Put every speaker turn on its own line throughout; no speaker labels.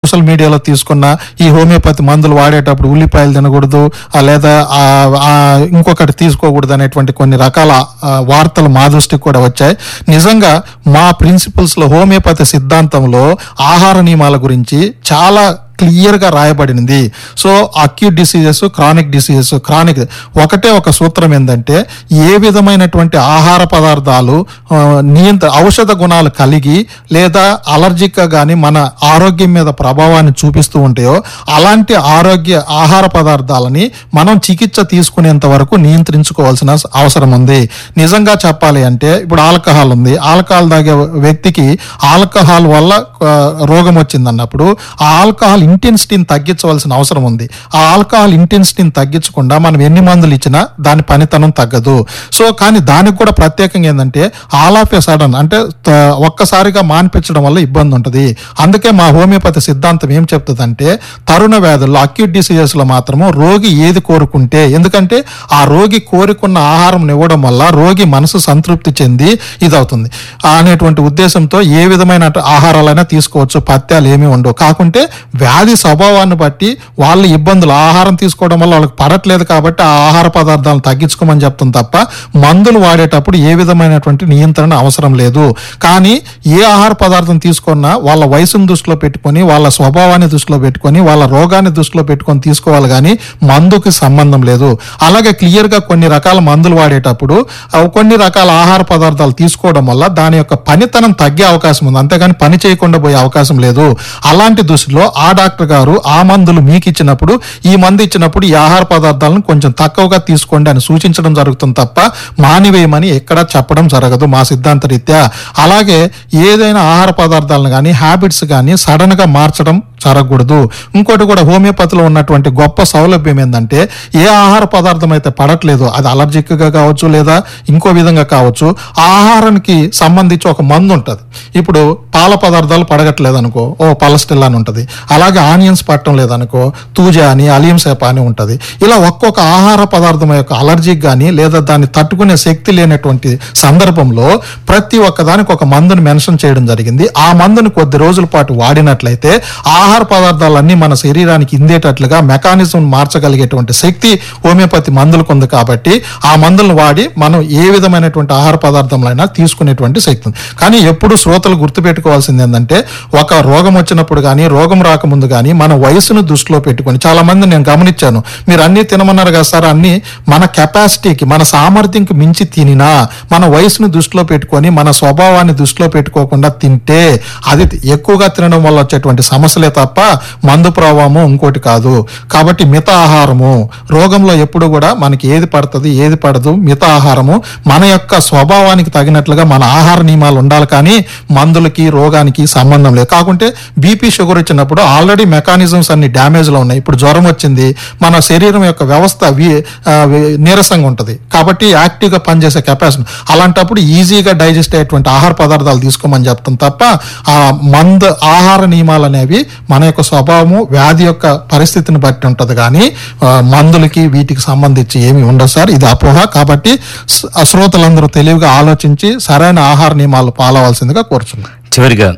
social మీడియాలో తీసుకున్న ఈ హోమియోపతి మందులు వాడేటప్పుడు ఉల్లిపాయలు తినకూడదు ఆ లేదా ఆ, ఆ, ఇంకొకటి తీసుకోకూడదు అనేటువంటి కొన్ని రకాల ఆ, వార్తలు మా దృష్టికి కూడా వచ్చాయి నిజంగా మా ప్రిన్సిపల్స్ లో హోమియోపతి సిద్ధాంతంలో ఆహార నియమాల గురించి చాలా క్లియర్ గా రాయబడినది so acute diseases chronic diseases chronic ఒకటే ఒక సూత్రం ఏంటంటే ఏ విధమైనటువంటి ఆహార పదార్థాలు ఆ, నియంత్ర ఔషధ గుణాలు కలిగి లేదా అలర్జిక్ గా కానీ మన ఆరోగ్యం మీద ప్రభావాన్ని చూపిస్తూ ఉంటాయో అలాంటి ఆరోగ్య ఆహార పదార్థాలని మనం చికిత్స తీసుకునేంత వరకు నియంత్రించుకోవాల్సిన అవసరం ఉంది నిజంగా చెప్పాలి అంటే ఇప్పుడు ఆల్కహాల్ ఉంది ఆల్కహాల్ తాగే వ్యక్తికి ఆల్కహాల్ వల్ల ఆ, రోగం వచ్చింది అన్నప్పుడు ఆ ఆల్కహాల్ ఇంటెన్సిటీని తగ్గించవలసిన అవసరం ఉంది ఆ ఆల్కహాల్ ఇంటెన్సిటీని తగ్గించకుండా మనం ఎన్ని మందులు ఇచ్చినా దాని పనితనం తగ్గదు సో కానీ దానికి కూడా ప్రత్యేకంగా ఏంటంటే ఆల్ ఆఫ్ ఎ సడన్ అంటే త- ఒక్కసారిగా మాన్పించడం వల్ల ఇబ్బంది ఉంటుంది అందుకే మా హోమియోపతి సిద్ధాంతం ఏం చెప్తుందంటే తరుణ వ్యాధుల్లో అక్యూట్ డిసీజెస్ లో మాత్రము రోగి ఏది కోరుకుంటే ఎందుకంటే ఆ రోగి కోరుకున్న ఆహారం ఇవ్వడం వల్ల రోగి మనసు సంతృప్తి చెంది ఇదవుతుంది అనేటువంటి ఉద్దేశంతో ఏ విధమైన ఆహారాలైనా తీసుకోవచ్చు పత్యాలు ఏమీ ఉండవు కాకుంటే వ్యాధి స్వభావాన్ని బట్టి వాళ్ళ ఇబ్బందులు ఆహారం తీసుకోవడం వల్ల వాళ్ళకి పడట్లేదు కాబట్టి ఆ ఆహార పదార్థాలను తగ్గించుకోమని చెప్తుంది తప్ప మందులు వాడేటప్పుడు ఏ విధమైనటువంటి నియంత్రణ అవసరం లేదు కానీ ఏ ఆహార పదార్థం తీసుకున్నా వాళ్ళ వయసును దృష్టిలో పెట్టుకొని వాళ్ళ స్వభావాన్ని దృష్టిలో పెట్టుకొని వాళ్ళ రోగాన్ని దృష్టిలో పెట్టుకొని తీసుకోవాలి కానీ మందుకి సంబంధం లేదు అలాగే క్లియర్ గా కొన్ని రకాల మందులు వాడేటప్పుడు అవి కొన్ని రకాల ఆహార పదార్థాలు తీసుకోవడం వల్ల దాని యొక్క పనితనం తగ్గే అవకాశం ఉంది అంతేగాని పని చేయకుండా పోయే అవకాశం లేదు అలాంటి దృష్టిలో ఆ డాక్టర్ గారు ఆ మందులు మీకు ఇచ్చినప్పుడు ఈ మందు ఇచ్చినప్పుడు ఈ ఆహార పదార్థాలను కొంచెం తక్కువగా తీసుకోండి అని సూచించడం జరుగుతుంది తప్ప మానివేయమని ఎక్కడా చెప్పడం జరగదు మా సిద్ధాంత రీత్యా అలాగే ఏదైనా ఆహార పదార్థాలను కానీ హ్యాబిట్స్ కానీ సడన్ గా మార్చడం జరగకూడదు ఇంకోటి కూడా హోమియోపతిలో ఉన్నటువంటి గొప్ప సౌలభ్యం ఏంటంటే ఏ ఆహార పదార్థం అయితే పడట్లేదు అది అలర్జిక్ గా కావచ్చు లేదా ఇంకో విధంగా కావచ్చు ఆ ఆహారానికి సంబంధించి ఒక మందు ఉంటుంది ఇప్పుడు పాల పదార్థాలు పడగట్లేదు అనుకో ఓ పలస్టిల్ అని ఉంటుంది అలాగే ఆనియన్స్ పట్టడం లేదనుకో తూజా అని అలియం సేప అని ఉంటుంది ఇలా ఒక్కొక్క ఆహార పదార్థం యొక్క అలర్జీకి కానీ లేదా దాన్ని తట్టుకునే శక్తి లేనటువంటి సందర్భంలో ప్రతి ఒక్క దానికి ఒక మందుని మెన్షన్ చేయడం జరిగింది ఆ మందుని కొద్ది రోజుల పాటు వాడినట్లయితే ఆహార పదార్థాలన్నీ మన శరీరానికి ఇందేటట్లుగా మెకానిజం మార్చగలిగేటువంటి శక్తి హోమియోపతి మందులకు ఉంది కాబట్టి ఆ మందులను వాడి మనం ఏ విధమైనటువంటి ఆహార పదార్థంలైనా తీసుకునేటువంటి శక్తి ఉంది కానీ ఎప్పుడు శ్రోతలు గుర్తుపెట్టుకోవాల్సింది ఏంటంటే ఒక రోగం వచ్చినప్పుడు కానీ రోగం రాకముందు కానీ మన వయసును దృష్టిలో పెట్టుకొని చాలా మంది నేను గమనించాను మీరు అన్ని తినమన్నారు కదా సార్ అన్ని మన కెపాసిటీకి మన సామర్థ్యంకి మించి తినినా మన వయసును దృష్టిలో పెట్టుకొని మన స్వభావాన్ని దృష్టిలో పెట్టుకోకుండా తింటే అది ఎక్కువగా తినడం వల్ల వచ్చేటువంటి సమస్యలే తప్ప మందు ప్రభావము ఇంకోటి కాదు కాబట్టి మిత ఆహారము రోగంలో ఎప్పుడు కూడా మనకి ఏది పడుతుంది ఏది పడదు మిత ఆహారము మన యొక్క స్వభావానికి తగినట్లుగా మన ఆహార నియమాలు ఉండాలి కానీ మందులకి రోగానికి సంబంధం లేదు కాకుంటే బీపీ షుగర్ వచ్చినప్పుడు ఆల్రెడీ మెకానిజమ్స్ అన్ని డ్యామేజ్ లో ఉన్నాయి ఇప్పుడు జ్వరం వచ్చింది మన శరీరం యొక్క వ్యవస్థ వి- ఆ, వి- నీరసంగా ఉంటుంది కాబట్టి యాక్టివ్ గా పనిచేసే కెపాసిటీ అలాంటప్పుడు ఈజీగా డైజెస్ట్ అయ్యేటువంటి ఆహార పదార్థాలు తీసుకోమని చెప్తాం తప్ప ఆ మందు ఆహార నియమాలు అనేవి మన యొక్క స్వభావము వ్యాధి యొక్క పరిస్థితిని బట్టి ఉంటది కానీ ఆ, మందులకి వీటికి సంబంధించి ఏమి ఉండదు సార్ ఇది అపోహ కాబట్టి స- ఆ శ్రోతలందరూ తెలివిగా ఆలోచించి సరైన ఆహార నియమాలు పాలవలసిందిగా కోరుచున్నాను
చివరిగా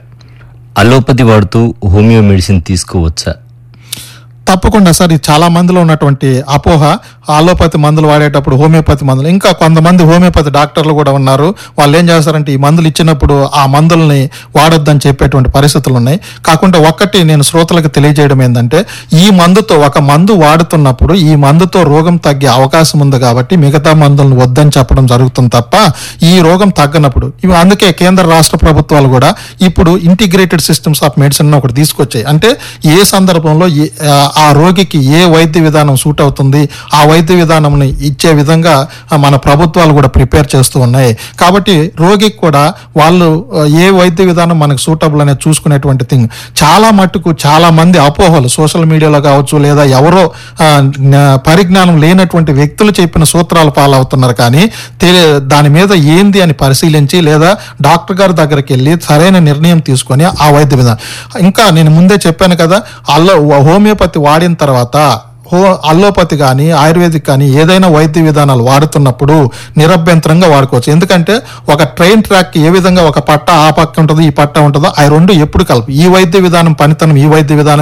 అలోపతి వాడుతూ హోమియో మెడిసిన్ తీసుకోవచ్చా
తప్పకుండా సార్ ఇది చాలా మందిలో ఉన్నటువంటి అపోహ ఆలోపతి మందులు వాడేటప్పుడు హోమియోపతి మందులు ఇంకా కొంతమంది హోమియోపతి డాక్టర్లు కూడా ఉన్నారు వాళ్ళు ఏం చేస్తారంటే ఈ మందులు ఇచ్చినప్పుడు ఆ మందుల్ని వాడొద్దని చెప్పేటువంటి పరిస్థితులు ఉన్నాయి కాకుండా ఒక్కటి నేను శ్రోతలకు తెలియజేయడం ఏంటంటే ఈ మందుతో ఒక మందు వాడుతున్నప్పుడు ఈ మందుతో రోగం తగ్గే అవకాశం ఉంది కాబట్టి మిగతా మందులను వద్దని చెప్పడం జరుగుతుంది తప్ప ఈ రోగం తగ్గనప్పుడు ఇవి అందుకే కేంద్ర రాష్ట్ర ప్రభుత్వాలు కూడా ఇప్పుడు ఇంటిగ్రేటెడ్ సిస్టమ్స్ ఆఫ్ మెడిసిన్ ఒకటి తీసుకొచ్చాయి అంటే ఏ సందర్భంలో ఏ- ఆ, ఆ రోగికి ఏ వైద్య విధానం సూట్ అవుతుంది ఆ వైద్య విధానంని ఇచ్చే విధంగా ఆ, మన ప్రభుత్వాలు కూడా ప్రిపేర్ చేస్తూ ఉన్నాయి కాబట్టి రోగికి కూడా వాళ్ళు ఆ, ఏ వైద్య విధానం మనకు సూటబుల్ అనేది చూసుకునేటువంటి థింగ్ చాలా మట్టుకు చాలా మంది అపోహలు సోషల్ మీడియాలో కావచ్చు లేదా ఎవరో ఆ, న- పరిజ్ఞానం లేనటువంటి వ్యక్తులు చెప్పిన సూత్రాలు పాలవుతున్నారు కానీ తెలి- దాని మీద ఏంది అని పరిశీలించి లేదా డాక్టర్ గారి దగ్గరికి వెళ్ళి సరైన నిర్ణయం తీసుకొని ఆ వైద్య విధానం ఇంకా నేను ముందే చెప్పాను కదా అల్లో హోమియోపతి వాడిన తర్వాత హో అల్లోపతి కానీ ఆయుర్వేదిక్ కానీ ఏదైనా వైద్య విధానాలు వాడుతున్నప్పుడు నిరభ్యంతరంగా వాడుకోవచ్చు ఎందుకంటే ఒక ట్రైన్ ట్రాక్ ఏ విధంగా ఒక పట్ట ఆ పక్క ఉంటుందో ఈ పట్ట ఉంటుందో ఆ రెండు ఎప్పుడు కలుపు ఈ వైద్య విధానం పనితనం ఈ వైద్య విధానం